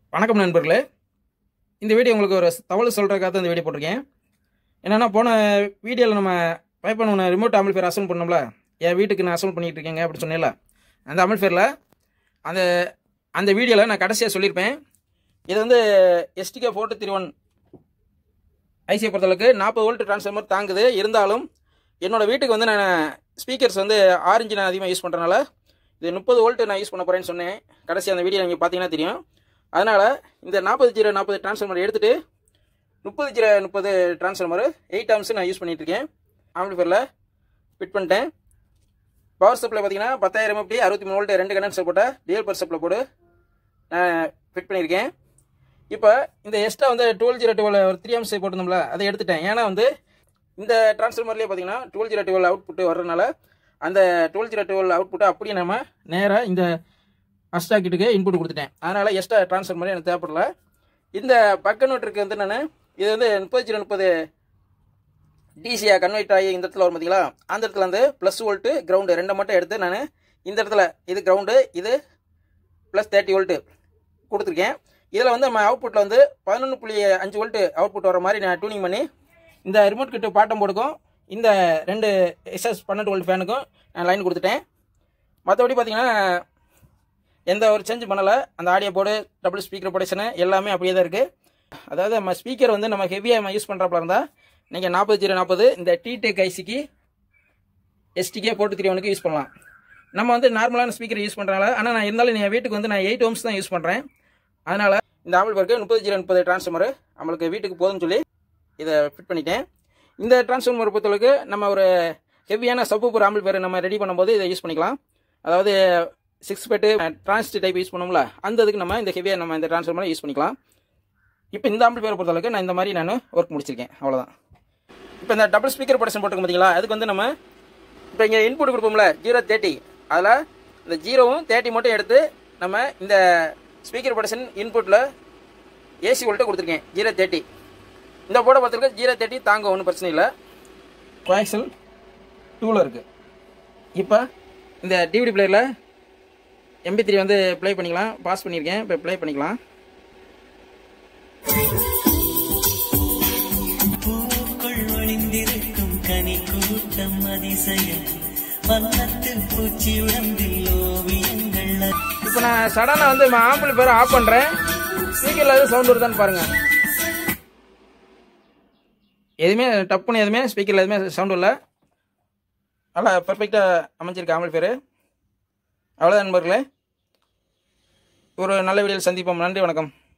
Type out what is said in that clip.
வணக்கம் நண்பர்களே இந்த வீடியோ உங்களுக்கு ஒரு தகவல் சொல்கிறதுக்காக தான் இந்த வீடியோ போட்டிருக்கேன் என்னென்னா போன வீடியோவில் நம்ம பைப் பண்ண ரிமோட் அமல்ஃபேர் அசல் பண்ணோம்ல என் வீட்டுக்கு நான் அசல் பண்ணிகிட்டு இருக்கேங்க அப்படி சொன்னேன்ல அந்த அமல்ஃபேரில் அந்த அந்த வீடியோவில் நான் கடைசியாக சொல்லியிருப்பேன் இது வந்து எஸ்டிகே ஃபோர்ட்டு த்ரீ ஒன் ஐசியை பொறுத்தளவுக்கு நாற்பது வோல்ட் ட்ரான்ஸ்ஃபார்மர் தாங்குது இருந்தாலும் என்னோடய வீட்டுக்கு வந்து நான் ஸ்பீக்கர்ஸ் வந்து ஆரஞ்சு நான் அதிகமாக யூஸ் பண்ணுறனால இது முப்பது வோல்ட் நான் யூஸ் பண்ண போகிறேன்னு சொன்னேன் கடைசி அந்த வீடியோ நீங்கள் பார்த்தீங்கன்னா தெரியும் அதனால் இந்த நாற்பது ஜீரோ நாற்பது ட்ரான்ஸ்ஃபார்மர் எடுத்துகிட்டு முப்பது ஜீரோ முப்பது ட்ரான்ஸ்ஃபார்மர் எயிட் ஆம்ஸ் நான் யூஸ் பண்ணிட்டு இருக்கேன் ஆம்பிளிஃபரில் ஃபிட் பண்ணிட்டேன் பவர் சப்ளை பார்த்தீங்கன்னா பத்தாயிரம் எப்படி அறுபத்தி மூணு வோல்ட் ரெண்டு கண்டன்சர் போட்டால் டிஎல் பவர் சப்ளை போட்டு நான் ஃபிட் பண்ணியிருக்கேன் இப்போ இந்த எக்ஸ்ட்ரா வந்து டுவெல் ஜீரோ டுவெல் ஒரு த்ரீ ஆம்ஸ் போட்டிருந்தோம்ல அதை எடுத்துட்டேன் ஏன்னா வந்து இந்த டிரான்ஸ்ஃபார்மர்லேயே பார்த்தீங்கன்னா twelve zero twelve output வர்றதுனால அந்த டுவெல் ஜீரோ டுவெல் அவுட் புட்டை அப்படியே நம்ம நேராக இந்த அஸ்டா கிட்டுக்கு இன்புட் கொடுத்துட்டேன் அதனால் எக்ஸ்ட்ரா ட்ரான்ஸ்ஃபார்மர் எனக்கு தேவைப்படல இந்த பக்க நோட்டுக்கு வந்து நான் இது வந்து முப்பது ஜீரோ முப்பது டிசியாக கன்வெர்ட் ஆகி இந்த இடத்துல வரும் பார்த்தீங்களா அந்த இடத்துல வந்து ப்ளஸ் வோல்ட்டு கிரவுண்டு ரெண்டை மட்டும் எடுத்து நான் இந்த இடத்துல இது கிரவுண்டு இது ப்ளஸ் தேர்ட்டி வோல்ட்டு கொடுத்துருக்கேன் இதில் வந்து நம்ம அவுட்புட்டில் வந்து பதினொன்று புள்ளி அஞ்சு வோல்ட்டு அவுட்புட் வர மாதிரி நான் டியூனிங் பண்ணி இந்த ரிமோட் கிட்ட பாட்டம் போடுக்கும் இந்த ரெண்டு எஸ்எஸ் பன்னெண்டு வோல்ட் ஃபேனுக்கும் நான் லைன் கொடுத்துட்டேன் மற்றபடி பார்த்தீங்கன்னா எந்த ஒரு சேஞ்ச் பண்ணலை அந்த audio board double speaker protection எல்லாமே அப்படியே தான் இருக்குது அதாவது நம்ம ஸ்பீக்கர் வந்து நம்ம ஹெவியாக நம்ம யூஸ் பண்ணுறப்பல இருந்தால் நீங்கள் நாற்பது ஜீரோ நாற்பது இந்த டிடெக் ஐசிக்கு எஸ்டிக்கே போட்டு த்ரீ ஒனுக்கு யூஸ் பண்ணலாம் நம்ம வந்து நார்மலான ஸ்பீக்கர் யூஸ் பண்ணுறனால ஆனால் நான் இருந்தாலும் என் வீட்டுக்கு வந்து நான் எயிட் ஓம்ஸ் தான் யூஸ் பண்ணுறேன் அதனால் இந்த ஆம்பிள் பார்க்கு முப்பது ஜீரோ முப்பது டிரான்ஸ்ஃபார்மர் நம்மளுக்கு வீட்டுக்கு போதும்னு சொல்லி இதை ஃபிட் பண்ணிட்டேன் இந்த டிரான்ஸ்ஃபார்மர் பொறுத்தளவுக்கு நம்ம ஒரு ஹெவியான சப்பு ஆம்பிள் பேர் நம்ம ரெடி பண்ணும்போது இதை யூஸ் பண்ணிக்கலாம் அதாவது சிக்ஸ் பெட்டு டிரான்ஸ்ட் டைப் யூஸ் பண்ணோம்ல அந்த இதுக்கு நம்ம இந்த ஹெவியாக நம்ம இந்த டிரான்ஸ்ஃபார்மரை யூஸ் பண்ணிக்கலாம் இப்போ இந்த ஆம்பிள் பேரை பொறுத்தளவுக்கு நான் இந்த மாதிரி நான் ஒர்க் முடிச்சிருக்கேன் அவ்வளோதான் இப்போ இந்த டபுள் ஸ்பீக்கர் ப்ரொடக்ஷன் போட்டுக்க பார்த்தீங்களா அதுக்கு வந்து நம்ம இப்போ இங்கே இன்புட் கொடுப்போம்ல ஜீரோ தேர்ட்டி அதில் இந்த ஜீரோவும் தேர்ட்டி மட்டும் எடுத்து நம்ம இந்த ஸ்பீக்கர் ப்ரொடக்ஷன் இன்புட்டில் ஏசி வோல்ட்டை கொடுத்துருக்கேன் ஜீரோ தேர்ட்டி இந்த போர்டை பார்த்துருக்க ஜீரோ தேர்ட்டி தாங்க ஒன்றும் பிரச்சனை இல்லை குவாக்சல் டூவில் இருக்குது இப்போ இந்த டிவிடி பிளேயரில் எம்பி த்ரீ வந்து ப்ளே பண்ணிக்கலாம் பாஸ் பண்ணியிருக்கேன் இப்போ ப்ளே பண்ணிக்கலாம் பூக்குள் ஒளிந்திருக்கும் கனி கூட்டம் அதிசயம் வண்ணத்து பூச்சி உடம்பில் ஓவியங்கள் இப்போ நான் சடனாக வந்து ஆம்பிள் பேரை ஆஃப் பண்ணுறேன் ஸ்பீக்கரில் எதுவும் சவுண்ட் வருதான்னு பாருங்கள் எதுவுமே டப்புன்னு எதுவுமே ஸ்பீக்கரில் எதுவுமே சவுண்ட் இல்லை நல்லா பெர்ஃபெக்டாக அமைஞ்சிருக்கு ஆம்பிள் பேர் அவ்வளோதான் நண்பர்களே ஒரு நல்ல வீடியோவில் சந்திப்போம் நன்றி வணக்கம்